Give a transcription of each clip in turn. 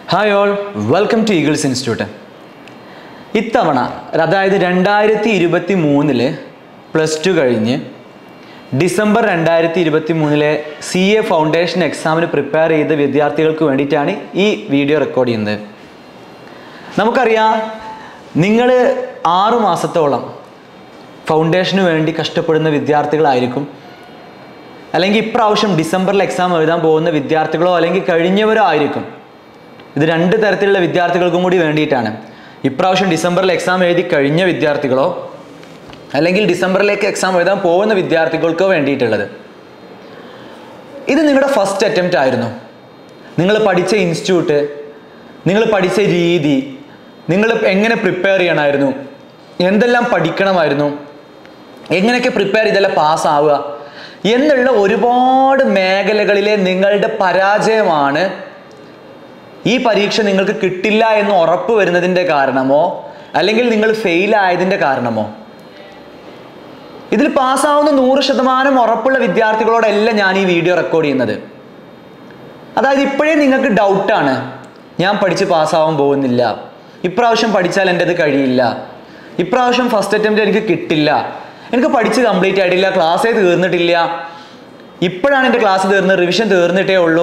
hi all welcome to Eagles institute ഇത്തവണ അതായത് രണ്ടായിരത്തി ഇരുപത്തി മൂന്നില് പ്ലസ് ടു കഴിഞ്ഞ് ഡിസംബർ രണ്ടായിരത്തി ഇരുപത്തി മൂന്നിലെ സി എ ഫൗണ്ടേഷൻ എക്സാമിന് പ്രിപ്പയർ ചെയ്ത വിദ്യാർത്ഥികൾക്ക് വേണ്ടിയിട്ടാണ് ഈ വീഡിയോ റെക്കോർഡ് ചെയ്യുന്നത് നമുക്കറിയാം നിങ്ങൾ ആറു മാസത്തോളം ഫൗണ്ടേഷന് വേണ്ടി കഷ്ടപ്പെടുന്ന വിദ്യാർത്ഥികളായിരിക്കും അല്ലെങ്കിൽ ഇപ്രാവശ്യം ഡിസംബറിൽ എക്സാം എഴുതാൻ പോകുന്ന വിദ്യാർത്ഥികളോ അല്ലെങ്കിൽ കഴിഞ്ഞവരോ ആയിരിക്കും ഇത് രണ്ട് തരത്തിലുള്ള വിദ്യാർത്ഥികൾക്കും കൂടി വേണ്ടിയിട്ടാണ് ഇപ്രാവശ്യം ഡിസംബറിൽ എക്സാം എഴുതി കഴിഞ്ഞ വിദ്യാർത്ഥികളോ അല്ലെങ്കിൽ ഡിസംബറിലേക്ക് എക്സാം എഴുതാൻ പോകുന്ന വിദ്യാർത്ഥികൾക്കോ വേണ്ടിയിട്ടുള്ളത് ഇത് നിങ്ങളുടെ ഫസ്റ്റ് അറ്റംപ്റ്റ് ആയിരുന്നു നിങ്ങൾ പഠിച്ച ഇൻസ്റ്റിറ്റ്യൂട്ട് നിങ്ങൾ പഠിച്ച രീതി നിങ്ങൾ എങ്ങനെ പ്രിപ്പയർ ചെയ്യണമായിരുന്നു എന്തെല്ലാം പഠിക്കണമായിരുന്നു എങ്ങനെയൊക്കെ പ്രിപ്പയർ ചെയ്താലേ പാസ്സാവുക എന്നുള്ള ഒരുപാട് മേഖലകളിലെ നിങ്ങളുടെ പരാജയമാണ് ഈ പരീക്ഷ നിങ്ങൾക്ക് കിട്ടില്ല എന്ന് ഉറപ്പ് വരുന്നതിൻ്റെ കാരണമോ അല്ലെങ്കിൽ നിങ്ങൾ ഫെയിൽ ആയതിൻ്റെ കാരണമോ ഇതിൽ പാസ്സാവുന്ന നൂറ് ശതമാനം ഉറപ്പുള്ള വിദ്യാർത്ഥികളോടല്ല ഞാൻ ഈ വീഡിയോ റെക്കോർഡ് ചെയ്യുന്നത് അതായത് ഇപ്പോഴേ നിങ്ങൾക്ക് ഡൗട്ടാണ് ഞാൻ പഠിച്ച് പാസ്സാവാൻ പോകുന്നില്ല ഇപ്രാവശ്യം പഠിച്ചാൽ എൻ്റെ അത് കഴിയില്ല ഇപ്രാവശ്യം ഫസ്റ്റ് അറ്റംപ്റ്റ് എനിക്ക് കിട്ടില്ല എനിക്ക് പഠിച്ച് കംപ്ലീറ്റ് ആയിട്ടില്ല ക്ലാസ്സേ തീർന്നിട്ടില്ല ഇപ്പോഴാണ് എൻ്റെ ക്ലാസ് തീർന്നത് റിവിഷൻ തീർന്നിട്ടേ ഉള്ളൂ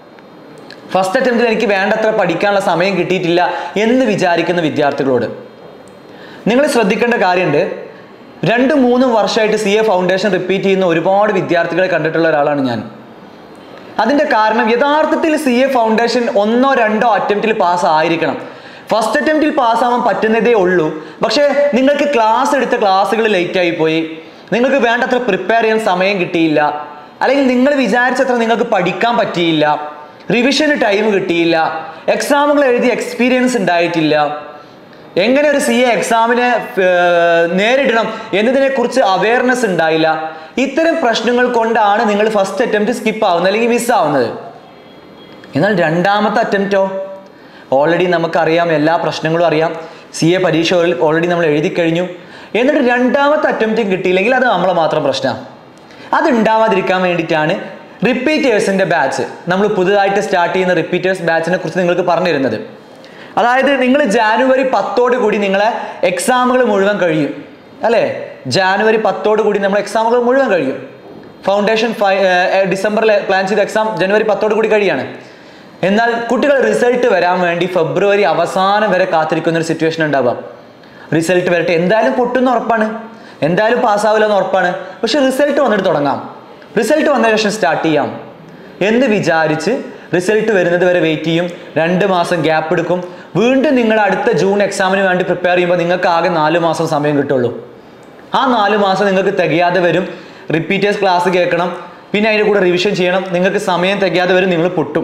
ഫസ്റ്റ് അറ്റംപ്റ്റിൽ എനിക്ക് വേണ്ടത്ര പഠിക്കാനുള്ള സമയം കിട്ടിയിട്ടില്ല എന്ന് വിചാരിക്കുന്ന വിദ്യാർത്ഥികളോട് നിങ്ങൾ ശ്രദ്ധിക്കേണ്ട കാര്യമുണ്ട് രണ്ടും മൂന്നും വർഷമായിട്ട് സി എ ഫൗണ്ടേഷൻ റിപ്പീറ്റ് ചെയ്യുന്ന ഒരുപാട് വിദ്യാർത്ഥികളെ കണ്ടിട്ടുള്ള ഒരാളാണ് ഞാൻ അതിന്റെ കാരണം യഥാർത്ഥത്തിൽ സി എ ഫൗണ്ടേഷൻ ഒന്നോ രണ്ടോ അറ്റംപ്റ്റിൽ പാസ് ആയിരിക്കണം ഫസ്റ്റ് അറ്റംപ്റ്റിൽ പാസ്സാവാൻ പറ്റുന്നതേ ഉള്ളൂ പക്ഷേ നിങ്ങൾക്ക് ക്ലാസ് എടുത്ത ക്ലാസ്സുകൾ ലേറ്റ് ആയി പോയി നിങ്ങൾക്ക് വേണ്ടത്ര പ്രിപ്പയർ ചെയ്യാൻ സമയം കിട്ടിയില്ല അല്ലെങ്കിൽ നിങ്ങൾ വിചാരിച്ചത്ര നിങ്ങൾക്ക് പഠിക്കാൻ പറ്റിയില്ല റിവിഷന് ടൈം കിട്ടിയില്ല എക്സാമുകൾ എഴുതി എക്സ്പീരിയൻസ് ഉണ്ടായിട്ടില്ല എങ്ങനെ ഒരു സി എ എക്സാമിനെ ഏർ, നേരിടണം എന്നതിനെ കുറിച്ച് അവയർനെസ് ഉണ്ടായില്ല ഇത്തരം പ്രശ്നങ്ങൾ കൊണ്ടാണ് നിങ്ങൾ ഫസ്റ്റ് അറ്റംപ്റ്റ് സ്കിപ്പ് ആവുന്നത് അല്ലെങ്കിൽ മിസ് ആവുന്നത് എന്നാൽ രണ്ടാമത്തെ അറ്റംപ്റ്റോ ഓൾറെഡി നമുക്കറിയാം എല്ലാ പ്രശ്നങ്ങളും അറിയാം സി എ പരീക്ഷ ഓൾറെഡി നമ്മൾ എഴുതി കഴിഞ്ഞു എന്നിട്ട് രണ്ടാമത്തെ അറ്റംപ്റ്റും കിട്ടിയില്ലെങ്കിൽ അത് നമ്മളെ മാത്രം പ്രശ്നമാണ് അത് ഉണ്ടാവാതിരിക്കാൻ വേണ്ടിയിട്ടാണ് റിപ്പീറ്റേഴ്സിന്റെ ബാച്ച് നമ്മൾ പുതുതായിട്ട് സ്റ്റാർട്ട് ചെയ്യുന്ന റിപ്പീറ്റേഴ്സ് ബാച്ചിനെ കുറിച്ച് നിങ്ങൾക്ക് പറഞ്ഞു തരുന്നത് അതായത് നിങ്ങൾ ജാനുവരി പത്തോട് കൂടി നിങ്ങളെ എക്സാമുകൾ മുഴുവൻ കഴിയും അല്ലേ ജാനുവരി പത്തോട് കൂടി നമ്മൾ എക്സാമുകൾ മുഴുവൻ കഴിയും ഫൗണ്ടേഷൻ ഫൈ ഡിസംബറിൽ പ്ലാൻ ചെയ്ത എക്സാം ജനുവരി പത്തോട് കൂടി കഴിയാണ് എന്നാൽ കുട്ടികൾ റിസൾട്ട് വരാൻ വേണ്ടി ഫെബ്രുവരി അവസാനം വരെ കാത്തിരിക്കുന്ന ഒരു സിറ്റുവേഷൻ ഉണ്ടാവാം റിസൾട്ട് വരട്ടെ എന്തായാലും പൊട്ടുന്ന ഉറപ്പാണ് എന്തായാലും പാസ്സാവില്ല എന്ന് ഉറപ്പാണ് പക്ഷെ റിസൾട്ട് വന്നിട്ട് തുടങ്ങാം റിസൾട്ട് വന്ന ശേഷം സ്റ്റാർട്ട് ചെയ്യാം എന്ന് വിചാരിച്ച് റിസൾട്ട് വരുന്നത് വരെ വെയിറ്റ് ചെയ്യും രണ്ട് മാസം ഗ്യാപ്പ് എടുക്കും വീണ്ടും നിങ്ങൾ അടുത്ത ജൂൺ എക്സാമിന് വേണ്ടി പ്രിപ്പയർ ചെയ്യുമ്പോൾ നിങ്ങൾക്ക് ആകെ നാല് മാസം സമയം കിട്ടുള്ളൂ ആ നാല് മാസം നിങ്ങൾക്ക് തികയാതെ വരും റിപ്പീറ്റേഴ്സ് ക്ലാസ് കേൾക്കണം പിന്നെ അതിൻ്റെ കൂടെ റിവിഷൻ ചെയ്യണം നിങ്ങൾക്ക് സമയം തികയാതെ വരും നിങ്ങൾ പൊട്ടും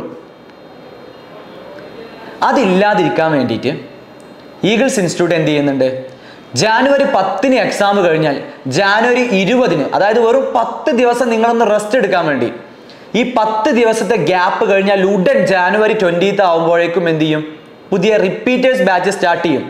അതില്ലാതിരിക്കാൻ വേണ്ടിയിട്ട് ഈഗിൾസ് ഇൻസ്റ്റിറ്റ്യൂട്ട് എന്ത് ചെയ്യുന്നുണ്ട് ജാനുവരി പത്തിന് എക്സാം കഴിഞ്ഞാൽ ജാനുവരി ഇരുപതിന് അതായത് വെറും പത്ത് ദിവസം നിങ്ങളൊന്ന് റെസ്റ്റ് എടുക്കാൻ വേണ്ടി ഈ പത്ത് ദിവസത്തെ ഗ്യാപ്പ് കഴിഞ്ഞാൽ ഉടൻ ജാനുവരി ട്വൻറ്റീത്ത് ആകുമ്പോഴേക്കും എന്ത് ചെയ്യും പുതിയ റിപ്പീറ്റേഴ്സ് ബാച്ച് സ്റ്റാർട്ട് ചെയ്യും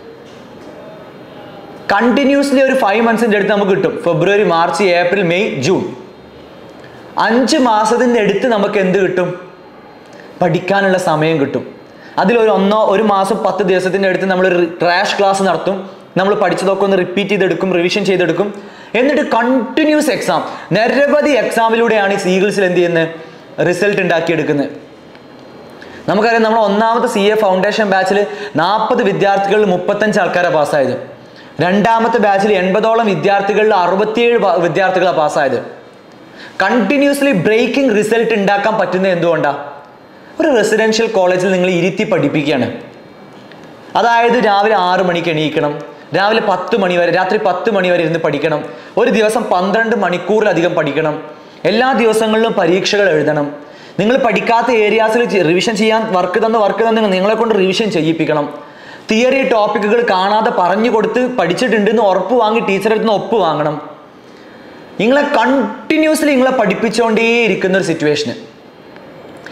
കണ്ടിന്യൂസ്ലി ഒരു ഫൈവ് മന്ത്സിൻ്റെ അടുത്ത് നമുക്ക് കിട്ടും February March April May June അഞ്ച് മാസത്തിൻ്റെ അടുത്ത് നമുക്ക് എന്ത് കിട്ടും പഠിക്കാനുള്ള സമയം കിട്ടും അതിലൊരു ഒന്നോ ഒരു മാസം പത്ത് ദിവസത്തിൻ്റെ അടുത്ത് നമ്മൾ ട്രാഷ് ക്ലാസ് നടത്തും നമ്മൾ പഠിച്ചതൊക്കെ ഒന്ന് റിപ്പീറ്റ് ചെയ്തെടുക്കും റിവിഷൻ ചെയ്തെടുക്കും എന്നിട്ട് കണ്ടിന്യൂസ് എക്സാം നിരവധി എക്സാമിലൂടെയാണ് ഈ സീഗിൾസിൽ എന്ത് ചെയ്യുന്നത് റിസൾട്ട് ഉണ്ടാക്കിയെടുക്കുന്നത് നമുക്കറിയാം നമ്മൾ ഒന്നാമത്തെ സി എ ഫൗണ്ടേഷൻ ബാച്ചിൽ നാൽപ്പത് വിദ്യാർത്ഥികളിൽ മുപ്പത്തഞ്ച് ആൾക്കാരാണ് പാസ്സായത് രണ്ടാമത്തെ ബാച്ചിൽ എൺപതോളം വിദ്യാർത്ഥികളിൽ അറുപത്തിയേഴ് പ- വിദ്യാർത്ഥികളാണ് പാസ്സായത് കണ്ടിന്യൂസ്ലി ബ്രേക്കിംഗ് റിസൾട്ട് ഉണ്ടാക്കാൻ പറ്റുന്നത് എന്തുകൊണ്ടാണ് ഒരു റെസിഡൻഷ്യൽ കോളേജിൽ നിങ്ങൾ ഇരുത്തി പഠിപ്പിക്കുകയാണ് അതായത് രാവിലെ ആറ് മണിക്ക് എണീക്കണം രാവിലെ പത്ത് മണി വരെ രാത്രി പത്ത് മണി വരെ ഇരുന്ന് പഠിക്കണം ഒരു ദിവസം പന്ത്രണ്ട് മണിക്കൂറിലധികം പഠിക്കണം എല്ലാ ദിവസങ്ങളിലും പരീക്ഷകൾ എഴുതണം നിങ്ങൾ പഠിക്കാത്ത ഏരിയാസിൽ റിവിഷൻ ചെയ്യാൻ വർക്ക് തന്ന് വർക്ക് തന്ന് നിങ്ങളെ കൊണ്ട് റിവിഷൻ ചെയ്യിപ്പിക്കണം തിയറി ടോപ്പിക്കുകൾ കാണാതെ പറഞ്ഞു കൊടുത്ത് പഠിച്ചിട്ടുണ്ടെന്ന് ഉറപ്പ് വാങ്ങി ടീച്ചറെ അടുത്ത് നിന്ന് ഒപ്പ് വാങ്ങണം നിങ്ങളെ കണ്ടിന്യൂസ്ലി നിങ്ങളെ പഠിപ്പിച്ചുകൊണ്ടേ ഇരിക്കുന്ന ഒരു സിറ്റുവേഷന്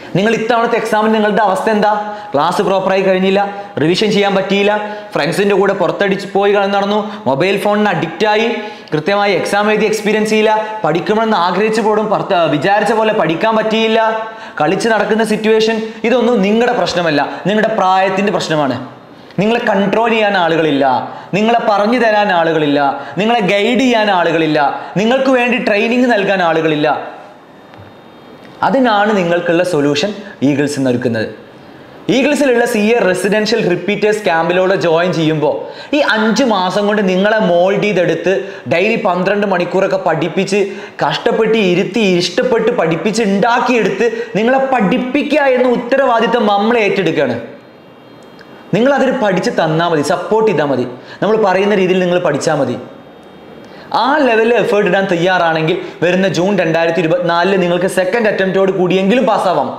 നിങ്ങൾ ഇത്തവണത്തെ എക്സാമിന് നിങ്ങളുടെ അവസ്ഥ എന്താ ക്ലാസ് പ്രോപ്പറായി കഴിഞ്ഞില്ല റിവിഷൻ ചെയ്യാൻ പറ്റിയില്ല ഫ്രണ്ട്സിന്റെ കൂടെ പുറത്തടിച്ച് പോയി കളി നടന്നു മൊബൈൽ ഫോണിന് അഡിക്റ്റ് ആയി കൃത്യമായി എക്സാം എഴുതി എക്സ്പീരിയൻസ് ചെയ്യില്ല പഠിക്കണമെന്ന് ആഗ്രഹിച്ചു പോലും പുറത്ത് വിചാരിച്ച പോലെ പഠിക്കാൻ പറ്റിയില്ല കളിച്ച് നടക്കുന്ന സിറ്റുവേഷൻ ഇതൊന്നും നിങ്ങളുടെ പ്രശ്നമല്ല നിങ്ങളുടെ പ്രായത്തിന്റെ പ്രശ്നമാണ് നിങ്ങളെ കൺട്രോൾ ചെയ്യാൻ ആളുകളില്ല നിങ്ങളെ പറഞ്ഞു തരാൻ ആളുകളില്ല നിങ്ങളെ ഗൈഡ് ചെയ്യാൻ ആളുകളില്ല നിങ്ങൾക്ക് വേണ്ടി ട്രെയിനിങ് നൽകാൻ ആളുകളില്ല അതിനാണ് നിങ്ങൾക്കുള്ള സൊല്യൂഷൻ ഈഗിൾസ് നൽകുന്നത് ഈഗിൾസിലുള്ള സി എ റെസിഡൻഷ്യൽ റിപ്പീറ്റേഴ്സ് ക്യാമ്പിലൂടെ ജോയിൻ ചെയ്യുമ്പോൾ ഈ അഞ്ച് മാസം കൊണ്ട് നിങ്ങളെ മോൾഡ് ചെയ്തെടുത്ത് ഡെയിലി പന്ത്രണ്ട് മണിക്കൂറൊക്കെ പഠിപ്പിച്ച് കഷ്ടപ്പെട്ട് ഇരുത്തി ഇഷ്ടപ്പെട്ട് പഠിപ്പിച്ച് ഉണ്ടാക്കിയെടുത്ത് നിങ്ങളെ പഠിപ്പിക്കുക എന്ന ഉത്തരവാദിത്തം നമ്മൾ ഏറ്റെടുക്കുകയാണ് നിങ്ങൾ അതിന് പഠിച്ച് തന്നാൽ മതി സപ്പോർട്ട് ചെയ്താൽ മതി നമ്മൾ പറയുന്ന രീതിയിൽ നിങ്ങൾ പഠിച്ചാൽ മതി ആ ലെവലിൽ എഫേർട്ട് ഇടാൻ തയ്യാറാണെങ്കിൽ വരുന്ന ജൂൺ രണ്ടായിരത്തി ഇരുപത്തിനാലില് നിങ്ങൾക്ക് സെക്കൻഡ് അറ്റംപ്റ്റോട് കൂടിയെങ്കിലും പാസ്സാവാം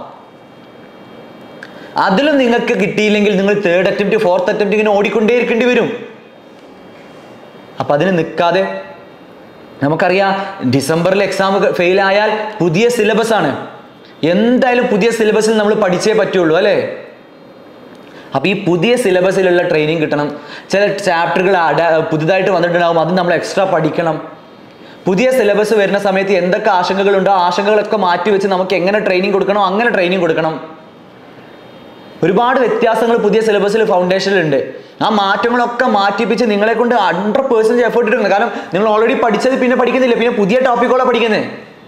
അതിലും നിങ്ങൾക്ക് കിട്ടിയില്ലെങ്കിൽ നിങ്ങൾ തേർഡ് അറ്റംപ്റ്റ് ഫോർത്ത് അറ്റംപ്റ്റ് ഇങ്ങനെ ഓടിക്കൊണ്ടേ ഇരിക്കേണ്ടി വരും അപ്പൊ അതിന് നിൽക്കാതെ നമുക്കറിയാം ഡിസംബറിൽ എക്സാം ഫെയിൽ ആയാൽ പുതിയ സിലബസ് ആണ് എന്തായാലും പുതിയ സിലബസിൽ നമ്മൾ പഠിച്ചേ പറ്റുള്ളൂ അല്ലേ അപ്പോൾ ഈ പുതിയ സിലബസിലുള്ള ട്രെയിനിങ് കിട്ടണം ചില ചാപ്റ്ററുകൾ പുതുതായിട്ട് വന്നിട്ടുണ്ടാവും അത് നമ്മൾ എക്സ്ട്രാ പഠിക്കണം പുതിയ സിലബസ് വരുന്ന സമയത്ത് എന്തൊക്കെ ആശങ്കകളുണ്ടോ ആ ആശങ്കകളൊക്കെ മാറ്റി വെച്ച് നമുക്ക് എങ്ങനെ ട്രെയിനിങ് കൊടുക്കണോ അങ്ങനെ ട്രെയിനിങ് കൊടുക്കണം ഒരുപാട് വ്യത്യാസങ്ങൾ പുതിയ സിലബസിൽ ഫൗണ്ടേഷനിലുണ്ട് ആ മാറ്റങ്ങളൊക്കെ മാറ്റിപ്പിച്ച് നിങ്ങളെ കൊണ്ട് ഹൺഡ്രഡ് പേഴ്സൻറ്റ് എഫേർട്ട് എടുക്കണം കാരണം നിങ്ങൾ ഓൾറെഡി പഠിച്ചത് പിന്നെ പഠിക്കുന്നില്ല പിന്നെ പുതിയ ടോപ്പിക്കുകളാണ് പഠിക്കുന്നത്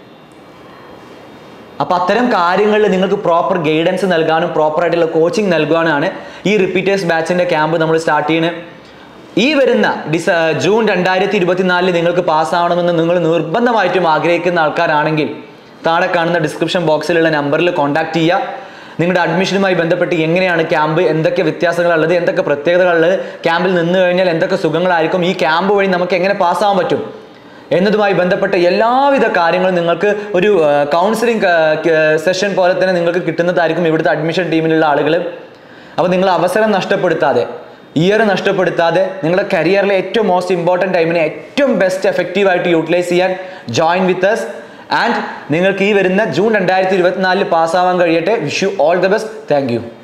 അപ്പൊ അത്തരം കാര്യങ്ങളിൽ നിങ്ങൾക്ക് പ്രോപ്പർ ഗൈഡൻസ് നൽകാനും പ്രോപ്പർ ആയിട്ടുള്ള കോച്ചിങ് നൽകാനാണ് ഈ റിപ്പീറ്റേഴ്സ് ബാച്ചിന്റെ ക്യാമ്പ് നമ്മൾ സ്റ്റാർട്ട് ചെയ്യുന്നത് ഈ വരുന്ന ഡിസ ജൂൺ രണ്ടായിരത്തി ഇരുപത്തിനാലില് നിങ്ങൾക്ക് പാസ്സാവണമെന്ന് നിങ്ങൾ നിർബന്ധമായിട്ടും ആഗ്രഹിക്കുന്ന ആൾക്കാരാണെങ്കിൽ താഴെ കാണുന്ന ഡിസ്ക്രിപ്ഷൻ ബോക്സിലുള്ള നമ്പറിൽ കോൺടാക്ട് ചെയ്യുക നിങ്ങളുടെ അഡ്മിഷനുമായി ബന്ധപ്പെട്ട് എങ്ങനെയാണ് ക്യാമ്പ് എന്തൊക്കെ വ്യത്യാസങ്ങളുള്ളത് എന്തൊക്കെ പ്രത്യേകതകളുള്ളത് ക്യാമ്പിൽ നിന്ന് കഴിഞ്ഞാൽ എന്തൊക്കെ സുഖങ്ങളായിരിക്കും ഈ ക്യാമ്പ് വഴി നമുക്ക് എങ്ങനെ പാസ്സാവാൻ പറ്റും എന്നതുമായി ബന്ധപ്പെട്ട എല്ലാവിധ കാര്യങ്ങളും നിങ്ങൾക്ക് ഒരു കൗൺസിലിംഗ് സെഷൻ പോലെ തന്നെ നിങ്ങൾക്ക് കിട്ടുന്നതായിരിക്കും ഇവിടുത്തെ അഡ്മിഷൻ ടീമിലുള്ള ആളുകൾ അപ്പോൾ നിങ്ങൾ അവസരം നഷ്ടപ്പെടുത്താതെ ഇയർ നഷ്ടപ്പെടുത്താതെ നിങ്ങളുടെ കരിയറിലെ ഏറ്റവും മോസ്റ്റ് ഇമ്പോർട്ടൻറ്റ് ടൈമിനെ ഏറ്റവും ബെസ്റ്റ് എഫക്റ്റീവായിട്ട് യൂട്ടിലൈസ് ചെയ്യാൻ ജോയിൻ വിത്ത് us ആൻഡ് നിങ്ങൾക്ക് ഈ വരുന്ന ജൂൺ രണ്ടായിരത്തി ഇരുപത്തിനാലിൽ പാസ്സാവാൻ കഴിയട്ടെ wish you all the best thank U